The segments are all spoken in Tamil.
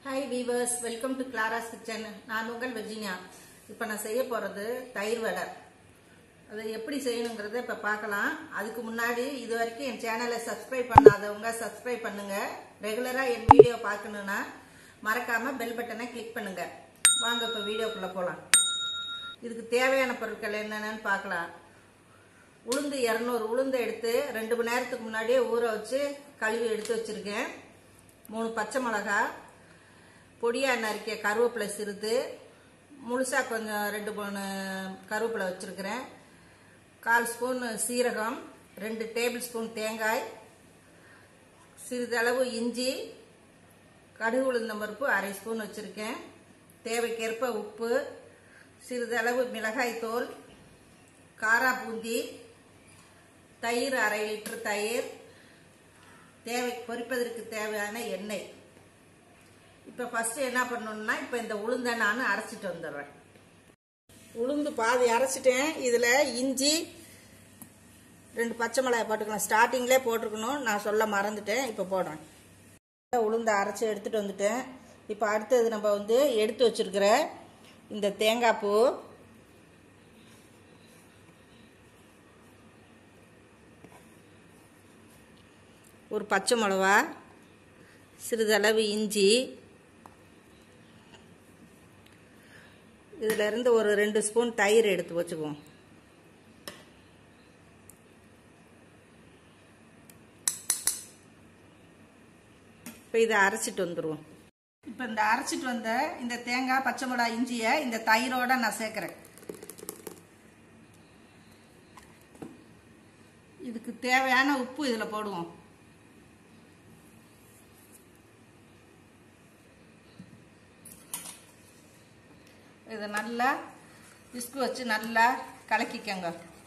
hi viewers welcome to Clara's kitchen நான் உங்கள் வெஜினியா இப்போ நான் செய்ய போகிறது தயிர் வடை அதை எப்படி செய்யணுங்கிறத இப்போ பார்க்கலாம் அதுக்கு முன்னாடி இது வரைக்கும் என் சேனலை சப்ஸ்கிரைப் பண்ணாதவங்க சப்ஸ்கிரைப் பண்ணுங்க ரெகுலராக என் வீடியோ பார்க்கணுன்னா மறக்காமல் பெல் பட்டனை கிளிக் பண்ணுங்க வாங்க இப்போ வீடியோக்குள்ளே போகலாம் இதுக்கு தேவையான பொருட்கள் என்னென்னு பார்க்கலாம் உளுந்து இரநூறு உளுந்து எடுத்து ரெண்டு மணி நேரத்துக்கு முன்னாடியே ஊற வச்சு கழுவி எடுத்து வச்சுருக்கேன் மூணு பச்சை மிளகா பொடியாக நறுக்கிய கருவேப்பிலை சிறுது முழுசாக கொஞ்சம் ரெண்டு மூணு கருவேப்பிலை வச்சுருக்கிறேன் கால் ஸ்பூன் சீரகம் ரெண்டு டேபிள் ஸ்பூன் தேங்காய் சிறிதளவு இஞ்சி கடுகு உளுந்தம் பருப்பு அரை ஸ்பூன் வச்சுருக்கேன் தேவைக்கேற்ப உப்பு சிறிதளவு மிளகாய் தோல் காரா பூந்தி தயிர் அரை லிட்டர் தயிர் தேவை பொரிப்பதற்கு தேவையான எண்ணெய் இப்போ ஃபஸ்ட்டு என்ன பண்ணணும்னா இப்போ இந்த உளுந்தை நான் அரைச்சிட்டு வந்துடுறேன் உளுந்து பாதி அரைச்சிட்டேன் இதில் இஞ்சி ரெண்டு பச்சை மிளகாய் போட்டுக்கலாம் ஸ்டார்டிங்லேயே போட்டிருக்கணும் நான் சொல்ல மறந்துட்டேன் இப்போ போடுறேன் உளுந்தை அரைச்சி எடுத்துகிட்டு வந்துட்டேன் இப்போ அடுத்தது நம்ம வந்து எடுத்து வச்சிருக்கிற இந்த தேங்காய் பூ ஒரு பச்சை மிளவா சிறிதளவு இஞ்சி இதில் இருந்து ஒரு ரெண்டு ஸ்பூன் தயிர் எடுத்து வச்சுக்குவோம் இப்போ இதை அரைச்சிட்டு வந்துடுவோம் இப்போ இந்த அரைச்சிட்டு வந்த இந்த தேங்காய் பச்சை மிளகா இஞ்சியை இந்த தயிரோட நான் சேர்க்குறேன் இதுக்கு தேவையான உப்பு இதில் போடுவோம் இதை நல்லா விஸ்கு வச்சு நல்லா கலக்கிக்கங்க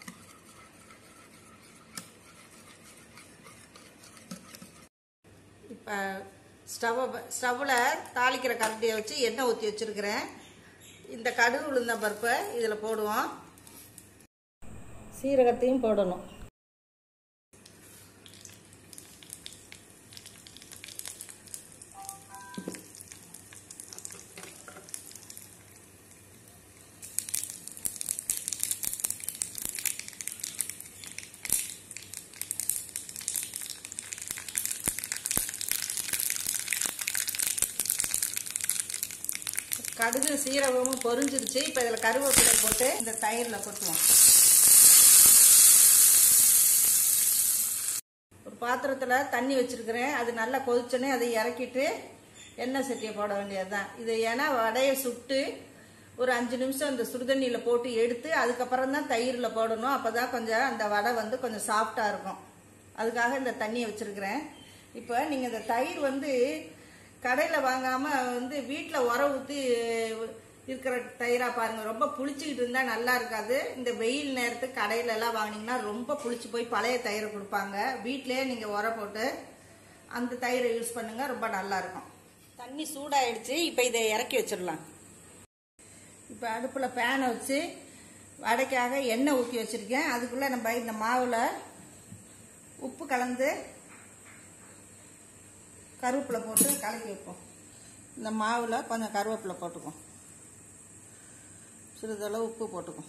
இப்போ ஸ்டவ் ஸ்டவ்வில் தாளிக்கிற கரண்டியை வச்சு எண்ணெய் ஊற்றி வச்சுருக்கிறேன் இந்த கடுகு உளுந்த பருப்பை இதில் போடுவோம் சீரகத்தையும் போடணும் கடுகு சீரகமும் பொரிஞ்சிருச்சு இப்போ இதில் கருவேப்பிலை போட்டு இந்த தயிரில் கொட்டுவோம் ஒரு பாத்திரத்தில் தண்ணி வச்சுருக்கிறேன் அது நல்லா கொதிச்சோன்னே அதை இறக்கிட்டு எண்ணெய் சட்டியை போட வேண்டியது தான் இது ஏன்னா வடையை சுட்டு ஒரு அஞ்சு நிமிஷம் இந்த சுடுதண்ணியில் போட்டு எடுத்து அதுக்கப்புறம் தான் தயிரில் போடணும் அப்போ தான் கொஞ்சம் அந்த வடை வந்து கொஞ்சம் சாஃப்டாக இருக்கும் அதுக்காக இந்த தண்ணியை வச்சுருக்கிறேன் இப்போ நீங்கள் இந்த தயிர் வந்து கடையில் வாங்காமல் வந்து வீட்டில் உர ஊற்றி இருக்கிற தயிராக பாருங்கள் ரொம்ப புளிச்சிக்கிட்டு இருந்தால் நல்லா இருக்காது இந்த வெயில் நேரத்துக்கு கடையிலலாம் வாங்கினீங்கன்னா ரொம்ப புளிச்சு போய் பழைய தயிரை கொடுப்பாங்க வீட்டிலே நீங்கள் உர போட்டு அந்த தயிரை யூஸ் பண்ணுங்கள் ரொம்ப நல்லா இருக்கும் தண்ணி சூடாயிடுச்சு இப்போ இதை இறக்கி வச்சிடலாம் இப்போ அடுப்பில் பேனை வச்சு வடைக்காக எண்ணெய் ஊற்றி வச்சுருக்கேன் அதுக்குள்ளே நம்ம இந்த மாவில் உப்பு கலந்து கருவேப்பிலை போட்டு கலக்கி வைப்போம் இந்த மாவில் கொஞ்சம் கருவேப்பிலை போட்டுக்குவோம் சிறிதளவு உப்பு போட்டுக்குவோம்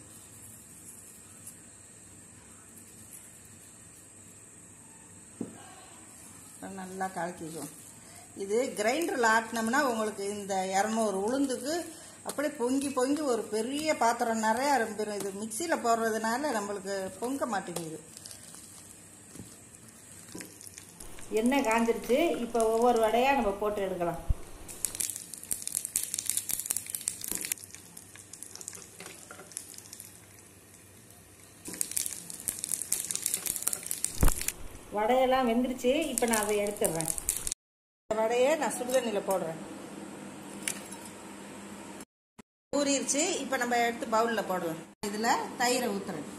நல்லா கலக்கிக்குவோம் இது கிரைண்டரில் ஆட்டினோம்னா உங்களுக்கு இந்த இரநூறு உளுந்துக்கு அப்படியே பொங்கி பொங்கி ஒரு பெரிய பாத்திரம் நிறையா ரொம்பிடும் இது மிக்சியில் போடுறதுனால நம்மளுக்கு பொங்க மாட்டேங்குது எண்ணெய் காஞ்சிருச்சு இப்போ ஒவ்வொரு வடையாக நம்ம போட்டு எடுக்கலாம் வடையெல்லாம் வெந்துருச்சு இப்போ நான் அதை எடுத்துடுறேன் வடையை நான் சுடுதண்ணியில் போடுறேன் ஊறிடுச்சு இப்போ நம்ம எடுத்து பவுலில் போடுவோம் இதில் தயிரை ஊற்றுறேன்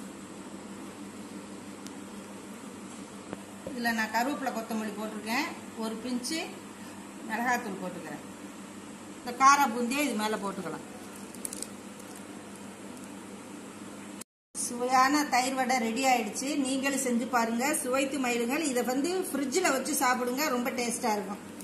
இதில் நான் கருவேப்பிலை கொத்தமல்லி போட்டிருக்கேன் ஒரு பிஞ்சு மிளகாத்தூள் போட்டுக்கிறேன் இந்த காரா பூந்தியை இது மேலே போட்டுக்கலாம் சுவையான தயிர் வடை ரெடி ஆயிடுச்சு நீங்களும் செஞ்சு பாருங்க சுவைத்து மயிலுங்கள் இதை வந்து ஃப்ரிட்ஜில் வச்சு சாப்பிடுங்க ரொம்ப டேஸ்ட்டாக இருக்கும்